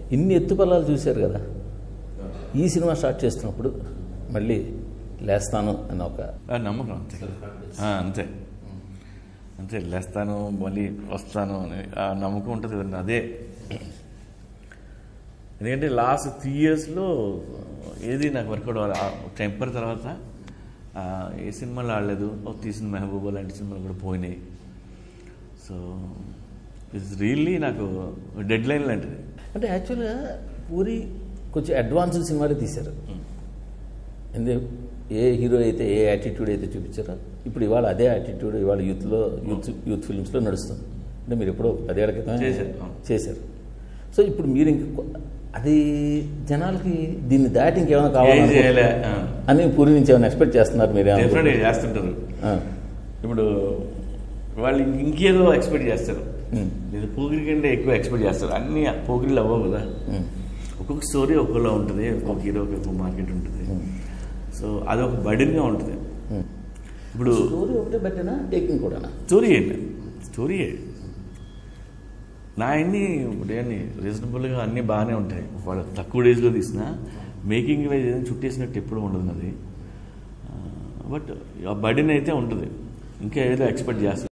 ఇన్ని ఎత్తుపల్లాలు చూశారు కదా ఈ సినిమా స్టార్ట్ చేస్తున్నప్పుడు మళ్ళీ లేస్తాను అని ఒక ఆ నమ్మకం అంతే ఆ, అంతే అంతే లేస్తాను మళ్ళీ వస్తాను అని ఆ నమ్మకం ఉంటుంది కదండి అదే ఎందుకంటే లాస్ట్ త్రీ ఇయర్స్లో ఏది నాకు వర్కౌట్ అవ్వాలి టెంపర్ తర్వాత ఆ, ఏ సినిమాలు ఆడలేదు ఓ తీసిన మెహబూబా లాంటి సినిమాలు కూడా పోయినాయి సో ఇట్స్ రియల్లీ నాకు డెడ్ లైన్ లాంటిది అంటే యాక్చువల్గా పూరి కొంచెం అడ్వాన్స్డ్ సినిమాలే తీశారు ఎందు ఏ హీరో అయితే ఏ యాటిట్యూడ్ అయితే చూపించారో ఇప్పుడు ఇవాళ అదే యాటిట్యూడ్ ఇవాళ యూత్లో యూత్ యూత్ ఫిల్మ్స్లో నడుస్తుంది అంటే మీరు ఎప్పుడో పదేళ్ల క్రితం చేశారు, అవును. చేశారు సో ఇప్పుడు మీరు ఇంక కొ- అది జనాలకి దీన్ని దాటి ఇంకేమైనా ఏం కావాలి చేయలే ఆ. అని పూరి నుంచి ఏమైనా ఎక్స్పెక్ట్ చేస్తున్నారు మీరు ఏమనుకుంటున్నారు? డెఫినెట్గా చేస్తుంటారు ఇప్పుడు వాళ్ళు ఇంక- ఇంకేదో ఎక్స్పెక్ట్ చేస్తారు Hmm. లేదా పోగిరి కంటే ఎక్కువ ఎక్స్పెక్ట్ చేస్తారు అన్ని పోగిరిలు అవ్వవు కదా ఒక్కొక్క స్టోరీ ఒక్కొక్కలా ఉంటుంది ఒక్కొక్క హీరో ఒక్కొక్క మార్కెట్ ఉంటుంది సో అది ఒక బర్డెన్గా ఉంటుంది ఇప్పుడు స్టోరీ ఒకటే బెట్టనా టేకింగ్ కూడానా స్టోరీ ఏంటి స్టోరీయే నా అన్ని ఇప్పుడు అన్ని రీజనబుల్గా అన్నీ బాగానే ఉంటాయి వాళ్ళు తక్కువ డేస్లో తీసిన మేకింగ్ వైజ్ ఏదైనా చుట్టేసినట్టు ఎప్పుడు ఉండదు నాది బట్ ఆ బర్డెన్ అయితే ఉంటుంది ఇంకా ఏదో ఎక్స్పెక్ట్ చేస్తారు